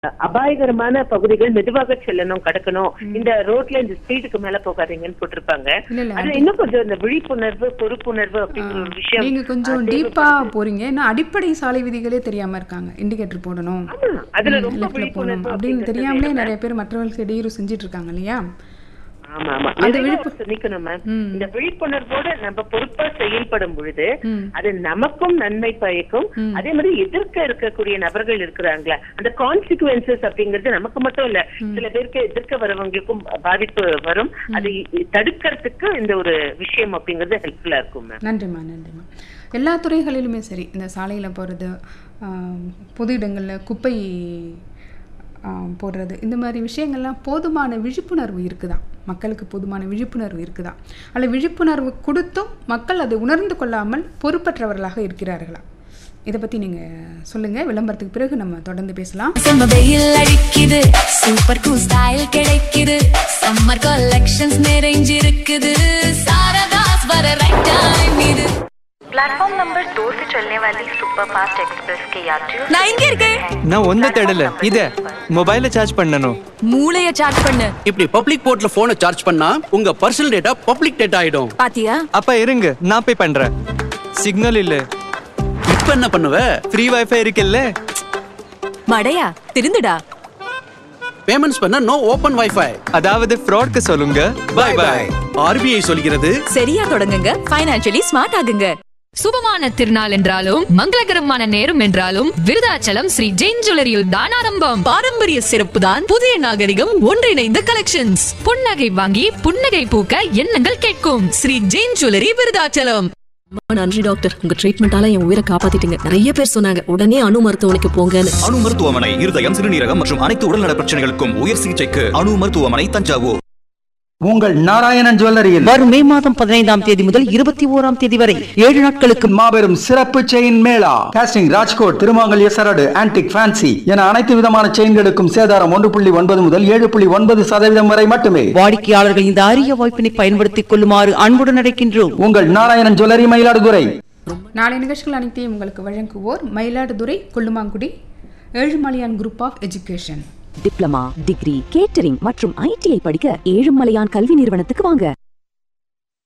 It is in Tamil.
அபாயகரமான பகுதிகள் மெதுவாக செல்லணும் கடக்கணும் இந்த ரோட்ல இந்த ஸ்பீடுக்கு மேல போகாதீங்கன்னு போட்டிருப்பாங்க இல்ல, இல்ல, அது இன்னும் கொஞ்சம் இந்த விழிப்புணர்வு பொறுப்புணர்வு அப்படிங்கிற ஒரு விஷயம் நீங்க கொஞ்சம் அது டீப்பா போறீங்க இன்னும் அடிப்படை சாலை விதிகளே தெரியாம இருக்காங்க இண்டிகேட்டர் போடணும் ஆமா, அதுல ரொம்ப லெஃப்ட்ல போகணும் விழிப்புணர்வு அப்படின்னு அப்படிங்கிறது தெரியாமலே வேணும். நிறைய பேர் மற்றவர்களுக்கு இடையூறு செஞ்சுட்டு இருக்காங்க இல்லையா ஆமா ஆமா அந்த நிறைய விழிப்பு- நிக்கணும் மேம் ம். இந்த விழிப்புணர்வோட நம்ம பொறுப்பா செயல்படும் பொழுது ம். அது நமக்கும் நன்மை பயக்கும் ம். அதே மாதிரி எதிர்க்க இருக்கக்கூடிய நபர்கள் இருக்கிறாங்களா அந்த கான்சிக்வன்சஸ் அப்படிங்கிறது நமக்கு மட்டும் இல்ல சில பேருக்கு எதிர்க்க வரவங்களுக்கும் பாதிப்பு வரும் அதை தடுக்கிறதுக்கு இந்த ஒரு விஷயம் அப்படிங்கிறது ஹெல்ப்ஃபுல்லா இருக்கும் மேம் நன்றிம்மா நன்றிம்மா எல்லா துறைகளிலுமே சரி இந்த சாலையில் போகிறது பொது இடங்களில் குப்பை ஆம், போடுறது இந்த மாதிரி விஷயங்கள்லாம் போதுமான விழிப்புணர்வு இருக்குதா மக்களுக்கு போதுமான விழிப்புணர்வு இருக்குதா அல்ல விழிப்புணர்வு கொடுத்தும் மக்கள் அதை உணர்ந்து கொள்ளாமல் பொறுப்பற்றவர்களாக இருக்கிறார்களா இதை பற்றி நீங்கள் சொல்லுங்கள் விளம்பரத்துக்கு பிறகு நம்ம தொடர்ந்து பேசலாம் செம்ம வெயில் அடிக்குது சூப்பர் கூல் ஸ்டைல் கிடைக்குது சம்மர் கலெக்ஷன்ஸ் நிறைஞ்சிருக்குது சாரதாஸ் வர ரைட் டைம் இது प्लेटफॉर्म नंबर दो से चलने वाली सुपरफास्ट एक्सप्रेस के यात्रियों நான் இங்க இருக்கேன் நான் ஒன்ன தேடல இத மொபைல சார்ஜ் பண்ணணும் மூளைய சார்ஜ் பண்ணு இப்படி பப்ளிக் போர்ட்ல போனை சார்ஜ் பண்ணா உங்க பர்சனல் டேட்டா பப்ளிக் டேட்டா ஆயிடும் பாத்தியா அப்ப இருங்க நான் போய் பண்றேன் சிக்னல் இல்ல இப்ப என்ன பண்ணுவ ஃப்ரீ வைஃபை இருக்குல்ல மடையா திருந்துடா பேமெண்ட்ஸ் பண்ண நோ ஓபன் வைஃபை அதாவது ஃப்ராட்க்கு சொல்லுங்க பை பை ஆர்பிஐ சொல்கிறது சரியா தொடங்குங்க ஃபைனான்சியலி ஸ்மார்ட் ஆகுங்க சுபமான திருநாள் என்றாலும் மங்களகரமான நேரம் என்றாலும் விருதாச்சலம் ஸ்ரீ ஜெயின் ஜுவல்லரியில் தான் ஆரம்பம் பாரம்பரிய சிறப்பு தான் புதிய நாகரிகம் ஒன்றிணைந்த கலெக்ஷன்ஸ் புன்னகை வாங்கி புன்னகை பூக்க எண்ணங்கள் கேட்கும் ஸ்ரீ ஜெயின் ஜுவல்லரி விருதாச்சலம் நன்றி டாக்டர் உங்க ட்ரீட்மெண்டால என் உயிரை காப்பாத்திட்டீங்க நிறைய பேர் சொன்னாங்க உடனே அணு மருத்துவமனைக்கு போங்கன்னு அணு மருத்துவமனை இருதயம் சிறுநீரகம் மற்றும் அனைத்து உடல்நல பிரச்சனைகளுக்கும் உயர் சிகிச்சைக்கு அணு மருத்துவமனை தஞ்சாவூர் உங்கள் நாராயணன் ஜுவல்லரியில் வரும் மே மாதம் பதினைந்தாம் தேதி முதல் இருபத்தி ஓராம் தேதி வரை ஏழு நாட்களுக்கு மாபெரும் சிறப்பு செயின் மேளா காஸ்டிங் ராஜ்கோட் திருமாங்கல்ய சரடு ஆன்டிக் ஃபேன்சி என அனைத்து விதமான செயின்களுக்கும் சேதாரம் ஒன்று புள்ளி ஒன்பது முதல் ஏழு புள்ளி ஒன்பது சதவீதம் வரை மட்டுமே வாடிக்கையாளர்கள் இந்த அரிய வாய்ப்பினை பயன்படுத்திக் கொள்ளுமாறு அன்புடன் அழைக்கின்றோம் உங்கள் நாராயணன் ஜுவல்லரி மயிலாடுதுறை நாளை நிகழ்ச்சிகள் அனைத்தையும் உங்களுக்கு வழங்குவோர் Mayiladuthurai Kollumangudi Ezhumalaiyan group of education diploma degree catering மற்றும் ஐடிஐ படிக்க ஏழுமலையான் கல்வி நிறுவனத்துக்கு வாங்க